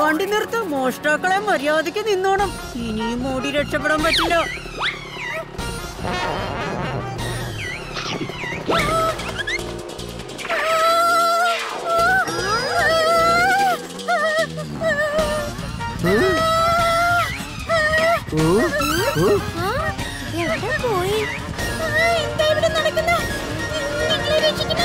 വണ്ടി നിർത്ത് മോഷ്ടാക്കളെ മര്യാദയ്ക്ക് നിന്നോണം ഇനിയും ഓടി രക്ഷപ്പെടാൻ പറ്റില്ല എവിടെ പോയി എന്താ ഇവിടെ നടക്കുന്നത് നിങ്ങളെ രക്ഷിക്കണേ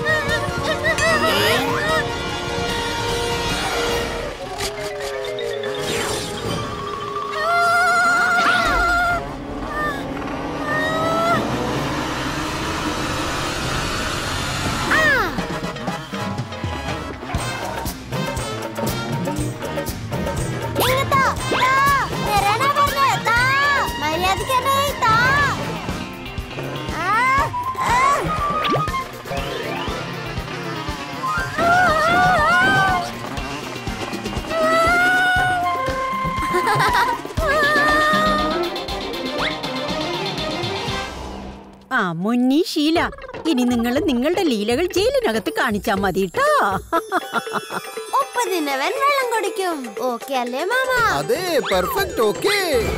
ഇങ്ങത്താ, താ, വരാനാ പറഞ്ഞെ, താ, മര്യാദയ്ക്കെന്നെ താ. ആ, ആ. ആ മുന്നി ശീല ഇനി നിങ്ങൾ നിങ്ങളുടെ ലീലകൾ ജയിലിനകത്ത് കാണിച്ചാ മതി ട്ടോ ഉപ്പ് തിന്നവൻ വെള്ളം കുടിക്കും ഓക്കെ അല്ലേ മാമ അതെ പെർഫെക്റ്റ് ഓക്കേ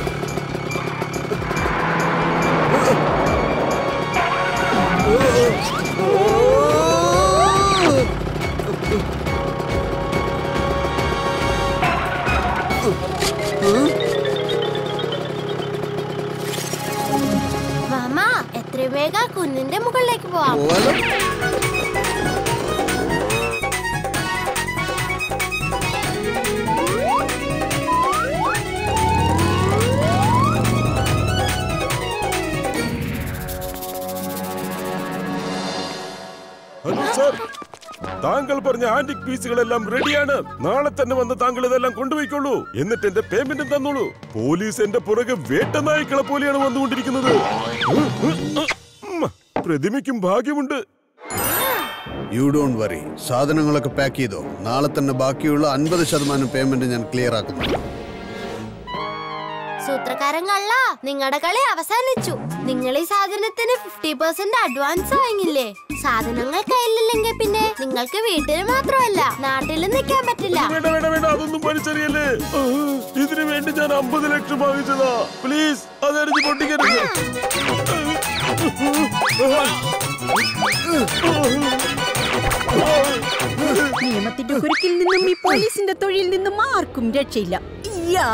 മാമ എത്ര വേഗം കുന്നിന്റെ മുകളിലേക്ക് പോവാം പോവാലോ ഹലോ സർ താങ്കൾ പറഞ്ഞ ആന്റിക് പീസുകളെല്ലാം റെഡിയാണ് നാളെ തന്നെ വന്ന് താങ്കൾ ഇതെല്ലാം കൊണ്ടുപോയിക്കോളൂ എന്നിട്ട് എന്റെ പേയ്മെന്റും തന്നോളൂ പോലീസ് എന്റെ പുറകെ വേട്ട നായ്ക്കളെ പോലെയാണ് വന്നുകൊണ്ടിരിക്കുന്നത് ഉം, ഉം, ഉം. പ്രതിമയ്ക്കും ഭാഗ്യമുണ്ട് യു ഡോണ്ട് വറി സാധനങ്ങളൊക്കെ പാക്ക് ചെയ്തോ നാളെ തന്നെ ബാക്കിയുള്ള അൻപത് ശതമാനം പേയ്മെന്റ് ഞാൻ ക്ലിയർ ആക്കുന്നു സൂത്രക്കാരൻ കള്ള നിങ്ങളുടെ കളി അവസാനിച്ചു നിങ്ങൾ ഈ സാധനത്തിന് ഫിഫ്റ്റി പെർസെന്റ് അഡ്വാൻസ് വാങ്ങില്ലേ സാധനങ്ങൾ കയ്യിലില്ലെങ്കിൽ പിന്നെ നിങ്ങൾക്ക് വീട്ടിൽ മാത്രമല്ല നാട്ടിലും നിൽക്കാൻ പറ്റില്ല വേണ്ട വേണ്ട വേണ്ട അതൊന്നും വലിച്ചെറിയല്ലേ ആ, ഇതിനു വേണ്ടി ഞാൻ അമ്പത് ലക്ഷം വാങ്ങിച്ചതാ പ്ലീസ് അതെറിഞ്ഞ് പൊട്ടിക്കരുത് നിയമത്തിന്റെ കുരുക്കിൽ നിന്നും ഈ പോലീസിന്റെ തൊഴിൽ നിന്നും ആർക്കും രക്ഷയില്ല യാ.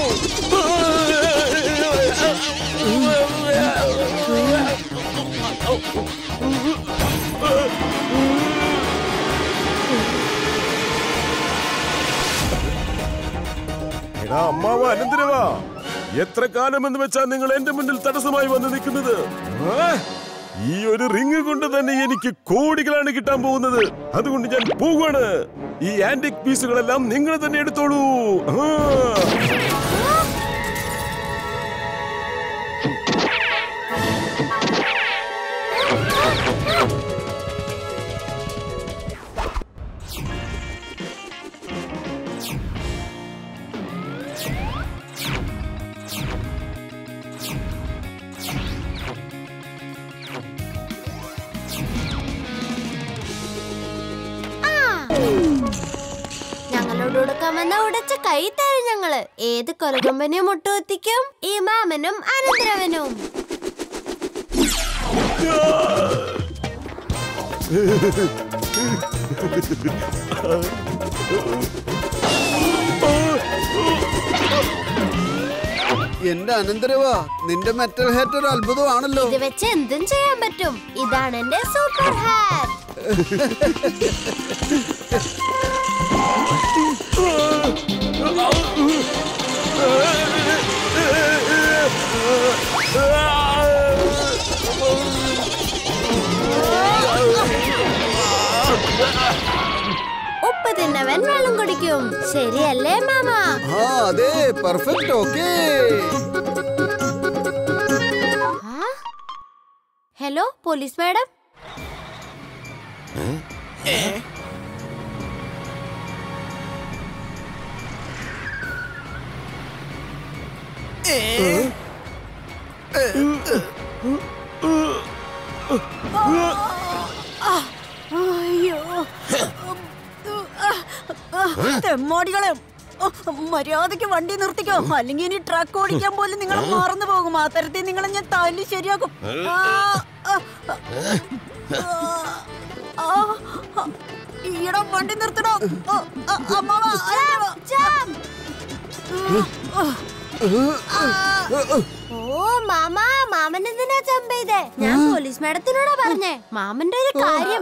എടാ അമ്മാവ അനന്തരവാ എത്ര കാലമെന്ന് വെച്ചാ നിങ്ങൾ എന്റെ മുന്നിൽ തടസ്സമായി വന്ന് നിൽക്കുന്നത് ആ? ഈ ഒരു റിങ് കൊണ്ട് തന്നെ എനിക്ക് കോടികളാണ് കിട്ടാൻ പോകുന്നത് അതുകൊണ്ട് ഞാൻ പോവാണ് ഈ ആന്റിക് പീസുകളെല്ലാം നിങ്ങൾ തന്നെ എടുത്തോളൂ ആ. ഞങ്ങളോട് കൊടുക്കാൻ വന്ന ഉടച്ച കൈ തരും ഞങ്ങള് ഏത് കൊലകൊമ്പനെ മുട്ടുകുത്തിക്കും ഈ മാമനും അനന്തരവനും എന്റെ അനന്തരവാ നിന്റെ മെറ്റൽ ഹേറ്റ് ഒരു അത്ഭുതമാണല്ലോ ഇത് വെച്ച് എന്തും ചെയ്യാൻ പറ്റും ഇതാണ് എന്റെ സൂപ്പർ ഹാറ്റ് ഉപ്പ് തിന്നവൻ വെള്ളം കുടിക്കും ശരിയല്ലേ മാമ ആ അതെ പെർഫെക്റ്റ് ഓക്കേ ആ? ഹലോ പോലീസ് മാഡം അയ്യോ തെമ്മാടികളെ ഓ, മര്യാദയ്ക്ക് വണ്ടി നിർത്തിക്കോ അല്ലെങ്കിൽ ഇനി ട്രക്ക് ഓടിക്കാൻ പോലും നിങ്ങൾ മറന്നു പോകും ആ തരത്തിൽ നിങ്ങളെ ഞാൻ തല്ലി ശരിയാക്കും ആ, ആ, ആ, ആ, ഈയിടെ വണ്ടി നിർത്തണോ ഓ, ആ, അമ്മാവ, അയ്യോ. ഓ മാമ മാമൻ എന്തിനാ ജമ്പ് ചെയ്തേ ഞാൻ പോലീസ് മാഡത്തിനോടാ പറഞ്ഞേ മാമന്റെ ഒരു കാര്യം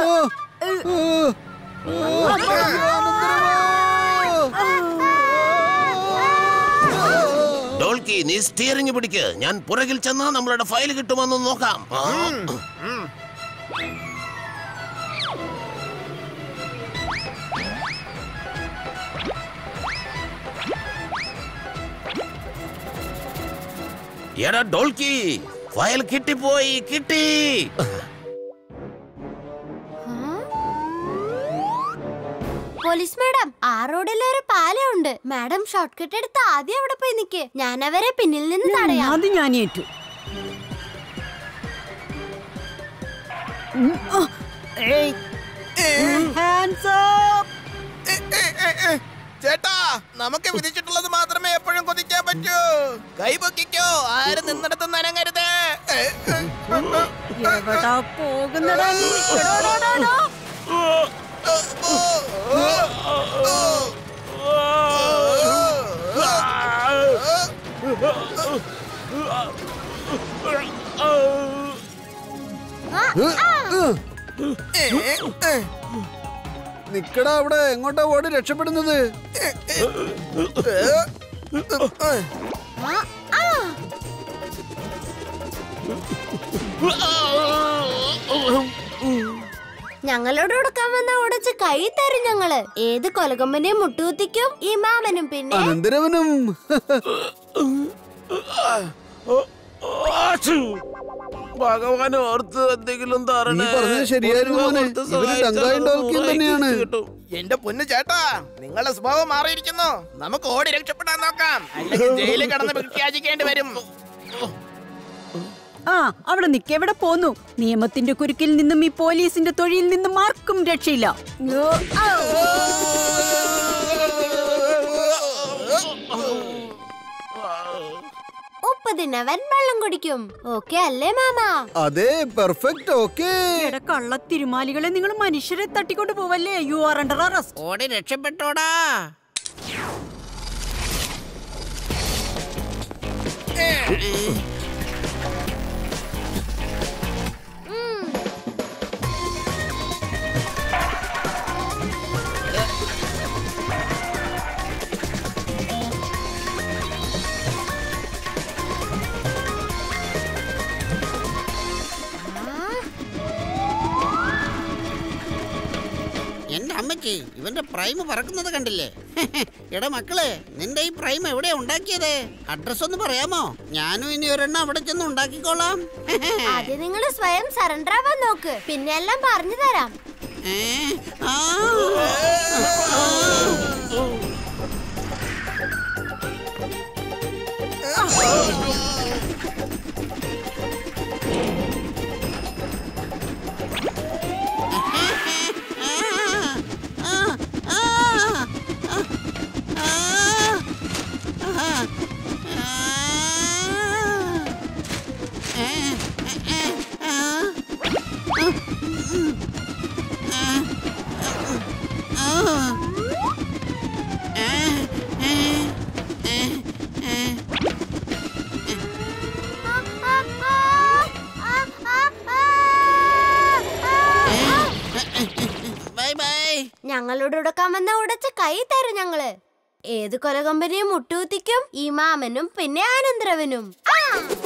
ഡോൾക്കി നീ സ്റ്റിയറിംഗ് പിടിക്ക് ഞാൻ പുറകിൽ ചെന്ന് നമ്മളുടെ ഫയൽ കിട്ടുമെന്ന് നോക്കാം ആ. എടാ ഡോൾക്കി ഫയൽ കിട്ടിപ്പോയി കിട്ടി പോലീസ് മാഡം ആ റോഡിൽ ഒരു പാലമുണ്ട് മാഡം ഷോർട്ട് കട്ട് എടുത്ത് ആദ്യം അവിടെ പോയി നിക്ക് ഞാൻ അവരെ പിന്നിൽ നിന്ന് തടയാം അത് ഞാൻ ഏറ്റു ഉം, ആ, ഏയ്. Hands up. ചേട്ടാ നമുക്ക് വിധിച്ചിട്ടുള്ളത് മാത്രമേ എപ്പോഴും കൊതിക്കാൻ പറ്റൂ കൈ പൊക്കിക്കോ ആരും നിന്നിടത്ത് നനങ്ങരുത് ഏ, ഏ, എവിടാ പോകുന്നടാ നീ? എടോ, എടോ, എടോ, എടോ. ഏ, ഏ. നിക്കടാ അവിടെ എങ്ങോട്ടാ ഓടി രക്ഷപ്പെടുന്നത് ആ, ആ. ഞങ്ങളോട് കൊടുക്കാൻ വന്ന ഉടച്ച് കൈ തരും ഞങ്ങള് ഏത് കൊലകൊമ്പനെയും മുട്ടുകുത്തിക്കും ഈ മാമനും പിന്നെ അനന്തരവനും ആച്ചു. ഭഗവാൻ ഓർത്ത് എന്തെങ്കിലും നീ തരണേ പറഞ്ഞത് ശരിയായിരുന്നു മോനെ ഓർത്ത് ഇവര് സഹായിച്ചാൽ ടങ്കായും ഡോൾക്കിയും നൂറായി തന്നെയാണ് തിരിച്ച് കിട്ടും. എന്റെ പൊന്നു ചേട്ടാ നിങ്ങളുടെ സ്വഭാവം മാറിയിരിക്കുന്നു നമുക്ക് ഓടി രക്ഷപ്പെടാൻ നോക്കാം അല്ലെങ്കിൽ ജയിലിൽ കിടന്ന് ഭിക്ഷാചിക്കേണ്ടി വരും ആ അവിടെ നിക്ക് എവിടെ പോന്നു നിയമത്തിന്റെ കുരുക്കിൽ നിന്നും ഈ പോലീസിന്റെ തൊഴിയിൽ നിന്നും ആർക്കും രക്ഷയില്ല ഓ, ആ. ഉപ്പ് തിന്നവൻ വെള്ളം കുടിക്കും ഓക്കെ അല്ലേ മാമ അതെ പെർഫെക്റ്റ് ഓക്കേ എടാ കള്ള തിരുമാലികളെ നിങ്ങൾ മനുഷ്യരെ തട്ടിക്കൊണ്ട് പോവല്ലേ യു ആർ അണ്ടർ അറസ്റ്റ് ഓടി രക്ഷപ്പെട്ടോടാ എന്റെ അമ്മച്ചി ഇവന്റെ പ്രൈം പറക്കുന്നത് കണ്ടില്ലേ എടാ മക്കളെ നിന്റെ ഈ പ്രൈം എവിടെയാ ഉണ്ടാക്കിയത് അഡ്രസ് ഒന്ന് പറയാമോ ഞാനും ഇനി ഒരെണ്ണം അവിടെ ചെന്ന് ഉണ്ടാക്കിക്കോളാം ആദ്യം നിങ്ങൾ സ്വയം സറണ്ടർ ആവാൻ നോക്ക് പിന്നെ എല്ലാം പറഞ്ഞു തരാം ഏ? ആ. ആ. ആ. ആ. ആ. ബൈ ബൈ ഞങ്ങളോട് ഉടക്കാൻ വന്ന ഉടച്ച കൈ തരും ഞങ്ങള് ഏത് കൊലകൊമ്പനെയും മുട്ടുകുത്തിക്കും ഈ മാമനും പിന്നെ ആനന്ദ്രവനും ആ!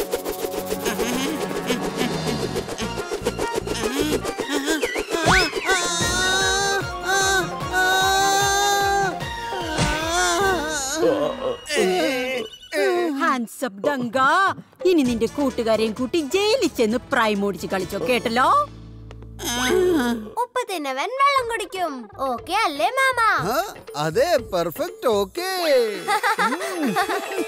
ഹാൻഡ്സ് അപ്പ് ഡങ്ക ഇനി നിന്റെ കൂട്ടുകാരെയും കൂട്ടി ജയിലിൽ ചെന്ന് പ്രൈം ഓടിച്ച് കളിച്ചോ കേട്ടല്ലോ ഉപ്പ് തിന്നവൻ വെള്ളം കുടിക്കും ഓക്കെ അല്ലേ മാമ ആ, അതെ പെർഫെക്റ്റ് ഓക്കേ